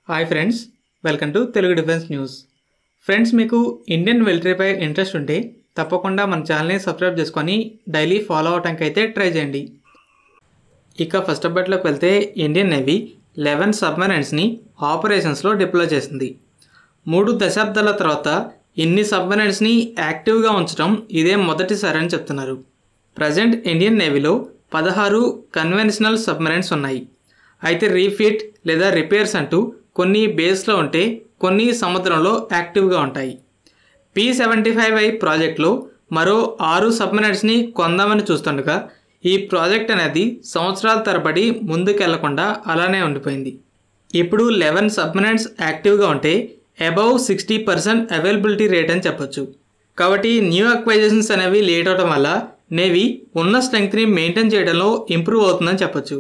hi friends welcome to Telugu defence news friends మీకు Indian మిలిటరీపై interest ఉంటే తప్పకుండా మన ఛానల్ని సబ్స్క్రైబ్ చేసుకొని డైలీ ఫాలో అవడానికి అయితే ట్రై చేయండి ఇక ఫస్ట్ అప్డేట్లోకి వెళ్తే ఇండియన్ నేవీ లెవెన్ సబ్మెరైన్స్ని ఆపరేషన్స్లో డిప్లాయ్ చేసింది మూడు దశాబ్దాల తర్వాత ఇన్ని సబ్మెరైన్స్ని యాక్టివ్గా ఉంచడం ఇదే మొదటిసారి అని చెప్తున్నారు ప్రజెంట్ ఇండియన్ నేవీలో పదహారు కన్వెన్షనల్ సబ్మెరైన్స్ ఉన్నాయి అయితే రీఫిట్ లేదా రిపేర్స్ అంటూ కొన్ని బేస్లో ఉంటే కొన్ని సముద్రంలో యాక్టివ్గా ఉంటాయి పి సెవెంటీ ఫైవ్ ఐ ప్రాజెక్ట్లో మరో ఆరు సబ్మెరైన్స్ని కొందామని చూస్తుండగా ఈ ప్రాజెక్ట్ అనేది సంవత్సరాల తరబడి ముందుకెళ్లకుండా అలానే ఉండిపోయింది ఇప్పుడు లెవెన్ సబ్మెరైన్స్ యాక్టివ్గా ఉంటే above sixty percent availability rate అని చెప్పొచ్చు కాబట్టి న్యూ అక్వైజేషన్స్ అనేవి లేట్ అవడం వల్ల నేవీ ఉన్న స్ట్రెంగ్త్ని మెయింటైన్ చేయడంలో ఇంప్రూవ్ అవుతుందని చెప్పొచ్చు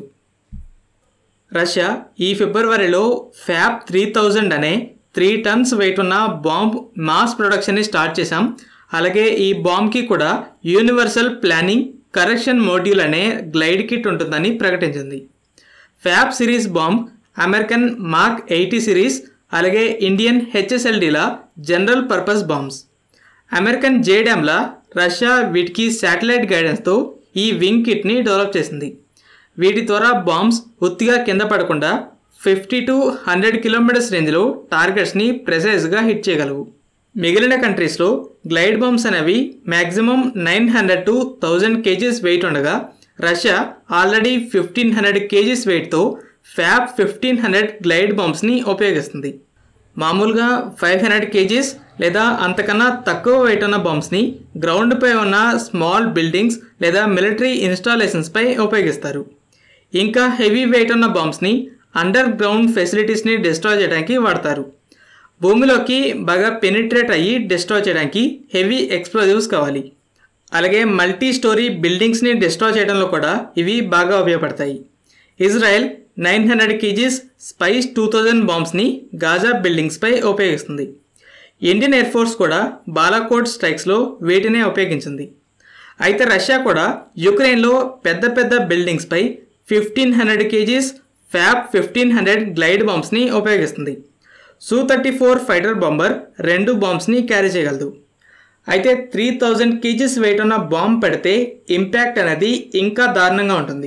రష్యా ఈ ఫిబ్రవరిలో ఫ్యాబ్ త్రీ థౌజండ్ అనే త్రీ టన్స్ వెయిట్ ఉన్న బాంబ్ మాస్ ప్రొడక్షన్ని స్టార్ట్ చేశాం అలాగే ఈ బాంబ్కి కూడా యూనివర్సల్ ప్లానింగ్ కరెక్షన్ మోడ్యూల్ అనే గ్లైడ్ కిట్ ఉంటుందని ప్రకటించింది FAB series bomb American mark eighty series అలాగే ఇండియన్ హెచ్ఎస్ఎల్డీల జనరల్ పర్పస్ బాంబ్స్ అమెరికన్ జేడామ్ల రష్యా వీటికి శాటిలైట్ గైడెన్స్తో ఈ వింగ్ కిట్ని డెవలప్ చేసింది వీటి ద్వారా బాంబ్స్ ఉత్తిగా కింద పడకుండా ఫిఫ్టీ టు హండ్రెడ్ కిలోమీటర్స్ రేంజ్లో టార్గెట్స్ని ప్రెసైజ్గా హిట్ చేయగలవు మిగిలిన కంట్రీస్లో గ్లైడ్ బాంబ్స్ అనేవి maximum nine hundred to thousand kgs weight ఉండగా Russia already fifteen hundred kgs వెయిట్తో ఫ్యాబ్ ఫిఫ్టీన్ హండ్రెడ్ గ్లైడ్ బాంబ్స్ని ఉపయోగిస్తుంది మామూలుగా ఫైవ్ హండ్రెడ్ కేజీస్ లేదా అంతకన్నా తక్కువ వెయిట్ ఉన్న బాంబ్స్ని గ్రౌండ్పై ఉన్న స్మాల్ బిల్డింగ్స్ లేదా మిలిటరీ ఇన్స్టాలేషన్స్పై ఉపయోగిస్తారు ఇంకా హెవీ వెయిట్ ఉన్న బాంబ్స్ని అండర్ గ్రౌండ్ ఫెసిలిటీస్ని డిస్ట్రాయ్ చేయడానికి వాడతారు భూమిలోకి బాగా పెనిట్రేట్ అయ్యి డిస్ట్రాయ్ చేయడానికి హెవీ ఎక్స్ప్లోజివ్స్ కావాలి అలాగే మల్టీ స్టోరీ బిల్డింగ్స్ని డిస్ట్రాయ్ చేయడంలో కూడా ఇవి బాగా ఉపయోగపడతాయి Israel nine hundred kgs spice two thousand బాంబ్స్ని గాజా బిల్డింగ్స్పై ఉపయోగిస్తుంది ఇండియన్ ఎయిర్ ఫోర్స్ కూడా బాలాకోట్ స్ట్రైక్స్లో వీటినే ఉపయోగించింది అయితే రష్యా కూడా యుక్రెయిన్లో పెద్ద పెద్ద బిల్డింగ్స్పై fifteen hundred KGs FAB fifteen hundred glide బాంబ్స్ని ఉపయోగిస్తుంది Su thirty four fighter bomber రెండు బాంబ్స్ని క్యారీ చేయగలదు అయితే త్రీ థౌజండ్ కేజీస్ వెయిట్ ఉన్న బాంబ్ పెడితే ఇంపాక్ట్ అనేది ఇంకా దారుణంగా ఉంటుంది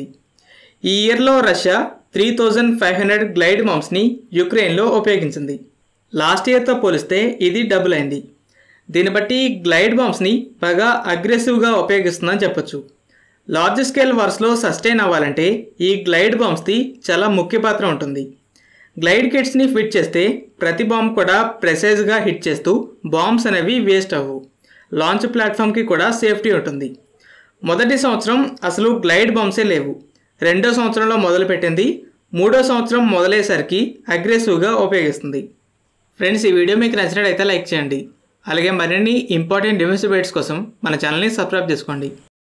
ఈ ఇయర్లో Russia three thousand five hundred glide బాంబ్స్ని యుక్రెయిన్లో ఉపయోగించింది లాస్ట్ ఇయర్తో పోలిస్తే ఇది డబుల్ అయింది దీన్ని బట్టి గ్లైడ్ బాంబ్స్ని బాగా అగ్రెసివ్గా ఉపయోగిస్తుందని చెప్పొచ్చు లార్జ్ స్కేల్ వార్స్లో సస్టైన్ అవ్వాలంటే ఈ గ్లైడ్ బాంబ్స్ది చాలా ముఖ్య పాత్ర ఉంటుంది గ్లైడ్ కిట్స్ని ఫిట్ చేస్తే ప్రతి బాంబ్ కూడా ప్రెసైజ్గా హిట్ చేస్తూ బాంబ్స్ అనేవి వేస్ట్ అవ్వవు లాంచ్ ప్లాట్ఫామ్కి కూడా సేఫ్టీ ఉంటుంది మొదటి సంవత్సరం అసలు గ్లైడ్ బాంబ్సే లేవు రెండో సంవత్సరంలో మొదలుపెట్టింది మూడో సంవత్సరం మొదలయ్యేసరికి అగ్రెసివ్గా ఉపయోగిస్తుంది ఫ్రెండ్స్ ఈ వీడియో మీకు నచ్చినట్టయితే లైక్ చేయండి అలాగే మరిన్ని ఇంపార్టెంట్ డిఫెన్స్ డిబేట్స్ కోసం మన ఛానల్ని సబ్స్క్రైబ్ చేసుకోండి